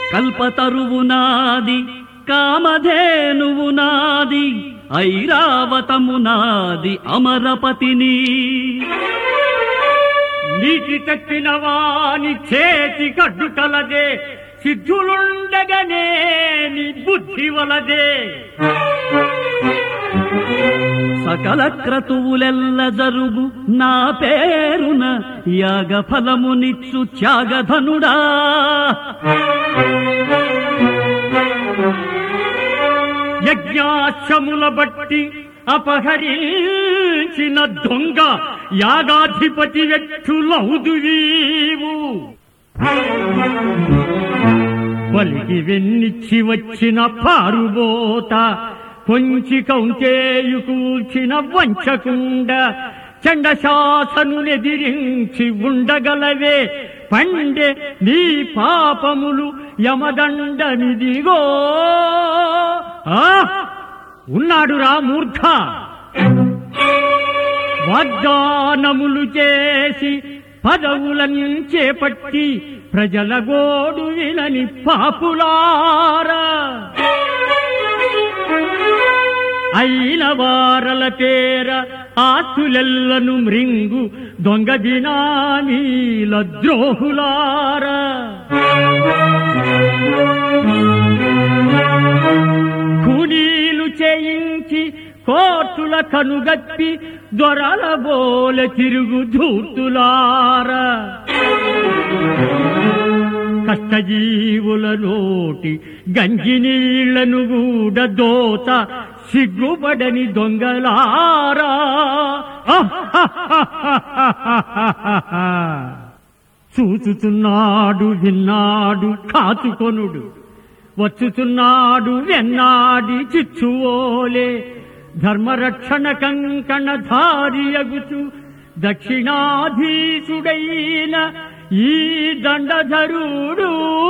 కల్పతరువు నాది కామధేనువు నాది ఐరావతము నాది అమరపతిని నీటి తప్పిన వాని చేతి గడ్డు కలదే సిద్ధులుండగనే నీ బుద్ధి వలదే సకల క్రతువులెల్ల జరుగు నా పేరున యాగ ఫలమునిచ్చు త్యాగధనుడా యజ్ఞాశ్రముల బట్టి అపహరించిన దొంగ యాగాధిపతి వ్యక్తులౌదువీవు బలికి వెన్నిచ్చి వచ్చిన పారుబోత పొంచి కౌంటేయు కూల్చిన వంచకుండ చండశాసను ఎదిరించి ఉండగలవే పండే నీ పాపములు యమదండమిదిగో ఆ ఉన్నాడురా మూర్ఖ వాగ్దానములు చేసి పదవులను చేపట్టి ప్రజల గోడు వినని పాపులారా అయిన వారల పేర ఆస్తులెల్లను మృంగు దొంగ బినామీల ద్రోహులారా కూలీలు చేయించి కోర్టుల కనుగప్పి దొరల బోల తిరుగు ధూర్తులారా కష్టజీవుల నోటి గంజి నీళ్లను గూడ దోత సిగ్గుపడని దొంగలారా చూచుతున్నాడు విన్నాడు కాచుకొనుడు వచ్చుతున్నాడు వెన్నాడి చిచ్చువోలే ధర్మరక్షణ కంకణ ధారియగుచు దక్షిణాధీశుడైన ఈ దండధరుడు